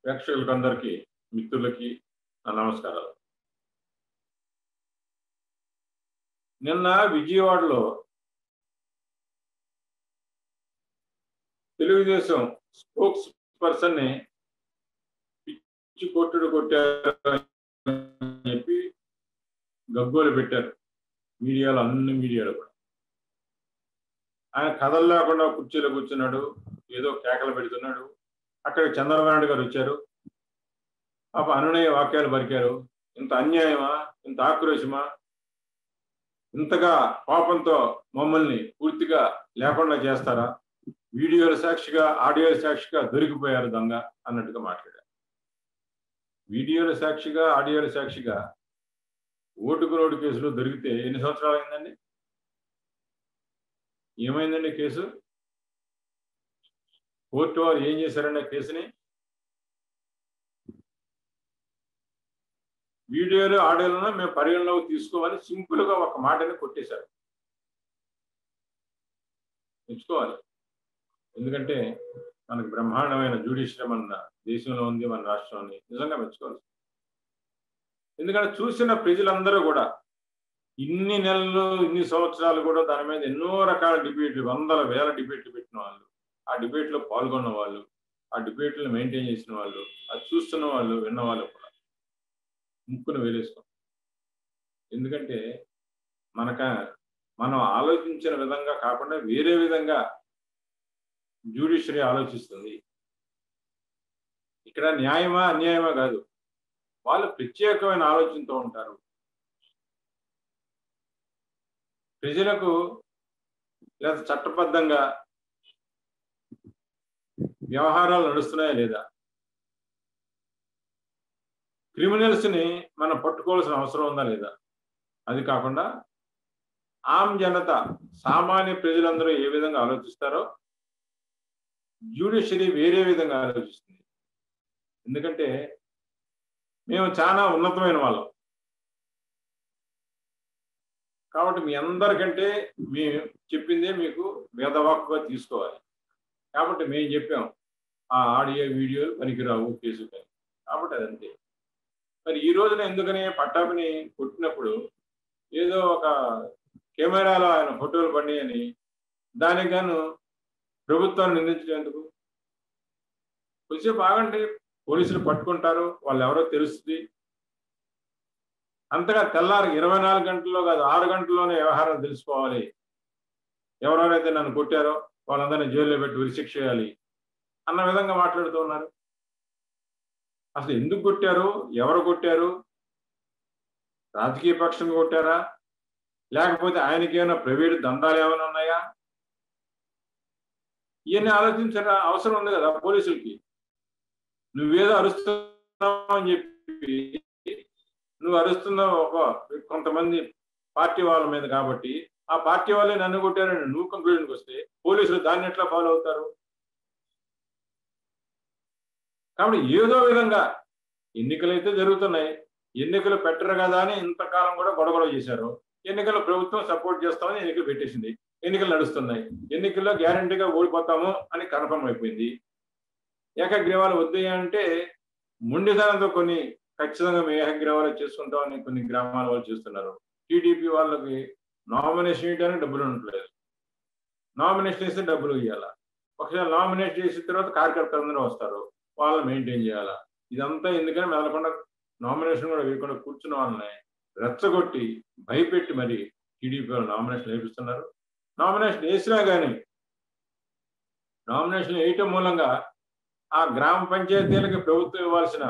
ప్రేక్షకులకి అందరికీ మిత్రులకి నా నమస్కారాలు నిన్న విజయవాడలో తెలుగుదేశం స్పోక్స్ పర్సన్ ని పిచ్చి కొట్టుడు కొట్టారు అని చెప్పి గగ్గోలు పెట్టారు మీడియాలో అన్ని మీడియాలో కూడా ఆయన కథలు లేకుండా కుర్చీలో కూర్చున్నాడు ఏదో కేకలు పెడుతున్నాడు అక్కడ చంద్రబాబు నాయుడు గారు వచ్చారు పాప అనునయ వాక్యాలు పలికారు ఇంత అన్యాయమా ఇంత ఆక్రోశమా ఇంతగా పాపంతో మమ్మల్ని పూర్తిగా లేకుండా చేస్తారా వీడియోల సాక్షిగా ఆడియోల సాక్షిగా దొరికిపోయారు దొంగ అన్నట్టుగా మాట్లాడారు వీడియోల సాక్షిగా ఆడియోల సాక్షిగా ఓటుకు రోడ్డు కేసులో దొరికితే ఎన్ని సంవత్సరాలు అయిందండి ఏమైందండి కేసు కోర్టు వారు ఏం చేశారండి ఆ కేసుని వీడియోలు ఆడియోలను మేము పరిగణలోకి తీసుకోమని సింపుల్ గా ఒక మాటని కొట్టేశారు మెచ్చుకోవాలి ఎందుకంటే మనకు బ్రహ్మాండమైన జ్యుడిషియరీ మన దేశంలో ఉంది మన రాష్ట్రంలో నిజంగా మెచ్చుకోవాలి ఎందుకంటే చూసిన ప్రజలందరూ కూడా ఇన్ని నెలలు ఇన్ని సంవత్సరాలు కూడా దాని మీద ఎన్నో రకాల డిబేట్లు వందల వేల డిబేట్లు పెట్టిన వాళ్ళు ఆ డిబేట్లో పాల్గొన్న వాళ్ళు ఆ డిబేట్లు మెయింటైన్ చేసిన వాళ్ళు అది చూస్తున్న వాళ్ళు విన్న వాళ్ళు కూడా ముక్కును వేలేసుకో ఎందుకంటే మనక మనం ఆలోచించిన విధంగా కాకుండా వేరే విధంగా జ్యుడిషియరీ ఆలోచిస్తుంది ఇక్కడ న్యాయమా అన్యాయమా కాదు వాళ్ళు ప్రత్యేకమైన ఆలోచనతో ఉంటారు ప్రజలకు లేదా చట్టబద్ధంగా వ్యవహారాలు నడుస్తున్నాయా లేదా క్రిమినల్స్ ని మనం పట్టుకోవాల్సిన అవసరం ఉందా లేదా అది కాకుండా ఆమ్ జనత సామాన్య ప్రజలందరూ ఏ విధంగా ఆలోచిస్తారో జ్యుడిషియరీ వేరే విధంగా ఆలోచిస్తుంది ఎందుకంటే మేము చాలా ఉన్నతమైన వాళ్ళం కాబట్టి మీ అందరికంటే మేము చెప్పిందే మీకు వేదవాక్కుగా తీసుకోవాలి కాబట్టి మేము చెప్పాం ఆ ఆడియో వీడియోలు పనికిరావు కేసు కాబట్టి అదంతే మరి ఈ రోజున ఎందుకని పట్టాభిని కొట్టినప్పుడు ఏదో ఒక కెమెరాలో ఆయన ఫోటోలు పడినాయని దానికి గాను ప్రభుత్వాన్ని నిందించడం ఎందుకు కొద్దిసేపు ఆగండి పోలీసులు పట్టుకుంటారు వాళ్ళు ఎవరో తెలుస్తుంది అంతగా తెల్లారి ఇరవై నాలుగు గంటల్లో కాదు ఆరు గంటల్లోనే వ్యవహారం తెలుసుకోవాలి ఎవరెవరైతే నన్ను కొట్టారో వాళ్ళందరినీ జైల్లో పెట్టి ఉరిశిక్ష చేయాలి అన్న విధంగా మాట్లాడుతూ ఉన్నారు అసలు ఎందుకు కొట్టారు ఎవరు కొట్టారు రాజకీయ పక్షం కొట్టారా లేకపోతే ఆయనకి ఏమైనా ప్రైవేట్ దందాలు ఏమైనా ఉన్నాయా ఇవన్నీ ఆలోచించిన అవసరం ఉంది కదా పోలీసులకి నువ్వేదో అరుస్తున్నావు అని చెప్పి నువ్వు అరుస్తున్న ఒక కొంతమంది పార్టీ వాళ్ళ మీద కాబట్టి ఆ పార్టీ వాళ్ళే నన్ను కొట్టారని నువ్వు కంక్లూజన్కి వస్తే పోలీసులు దాన్ని ఎట్లా ఫాలో అవుతారు కాబట్టి ఏదో విధంగా ఎన్నికలు అయితే జరుగుతున్నాయి ఎన్నికలు పెట్టరు కదా అని ఇంతకాలం కూడా గొడవలు చేశారు ఎన్నికలు ప్రభుత్వం సపోర్ట్ చేస్తామని ఎన్నికలు పెట్టేసింది ఎన్నికలు నడుస్తున్నాయి ఎన్నికల్లో గ్యారంటీగా ఓడిపోతాము అని కన్ఫర్మ్ అయిపోయింది ఏకగ్రీవాలు వద్దయ్యా అంటే మొండితనంతో కొన్ని ఖచ్చితంగా మేము ఏకగ్రీవాలు చేసుకుంటామని కొన్ని గ్రామాల వాళ్ళు చేస్తున్నారు టీడీపీ వాళ్ళకి నామినేషన్ చేయడానికి డబ్బులు ఉండట్లేదు నామినేషన్ వేస్తే డబ్బులు ఇవ్వాలా ఒకసారి నామినేట్ చేసిన తర్వాత కార్యకర్తలందరూ వస్తారు వాళ్ళని మెయింటైన్ చేయాలా ఇదంతా ఎందుకని మెదలకుండా నామినేషన్ కూడా వేయకుండా కూర్చున్న వాళ్ళని రెచ్చగొట్టి భయపెట్టి మరి టీడీపీ వాళ్ళు నామినేషన్ వేపిస్తున్నారు నామినేషన్ వేసినా కానీ నామినేషన్ వేయటం మూలంగా ఆ గ్రామ పంచాయతీలకి ప్రభుత్వం ఇవ్వాల్సిన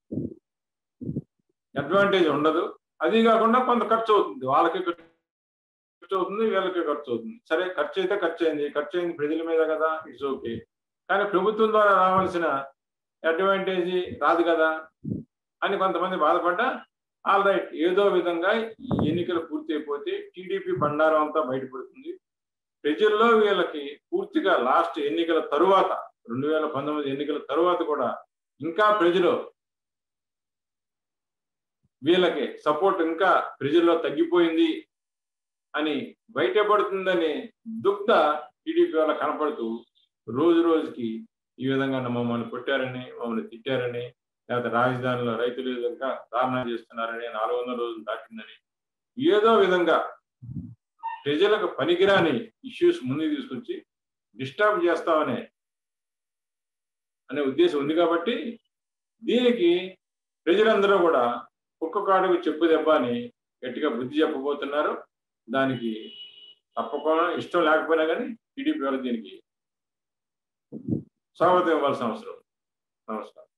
అడ్వాంటేజ్ ఉండదు అది కాకుండా కొంత ఖర్చు అవుతుంది వాళ్ళకి ఖర్చు అవుతుంది వీళ్ళకి ఖర్చు అవుతుంది సరే ఖర్చు అయితే ఖర్చు అయింది ఖర్చు అయింది ప్రజల మీద కదా ఇట్స్ ఓకే కానీ ప్రభుత్వం ద్వారా రావాల్సిన అడ్వాంటేజ్ రాదు కదా అని కొంతమంది బాధపడ్డా ఆల్ రైట్ ఏదో విధంగా ఈ ఎన్నికలు పూర్తి అయిపోతే టీడీపీ బండారం అంతా బయటపడుతుంది ప్రజల్లో వీళ్ళకి పూర్తిగా లాస్ట్ ఎన్నికల తరువాత రెండు వేల పంతొమ్మిది ఎన్నికల తరువాత కూడా ఇంకా ప్రజలు వీళ్ళకి సపోర్ట్ ఇంకా ప్రజల్లో తగ్గిపోయింది అని బయటపడుతుందని దుగ్ధ టీడీపీ వాళ్ళ కనపడుతూ రోజు రోజుకి ఈ విధంగా మమ్మల్ని కొట్టారని మమ్మల్ని తిట్టారని లేకపోతే రాజధానిలో రైతులు ఈ విధంగా ధారణ చేస్తున్నారని నాలుగు వందల రోజులు దాటిందని ఏదో విధంగా ప్రజలకు పనికిరాని ఇష్యూస్ ముందుకు తీసుకొచ్చి డిస్టర్బ్ చేస్తామనే అనే ఉద్దేశం ఉంది కాబట్టి దీనికి ప్రజలందరూ కూడా ఒక్కొక్కడికి చెప్పు దెబ్బ అని గట్టిగా బుద్ధి చెప్పబోతున్నారు దానికి తప్పకుండా ఇష్టం లేకపోయినా కానీ టీడీపీ వాళ్ళు దీనికి స్వాగతం ఇవ్వాల్సిన అవసరం నమస్కారం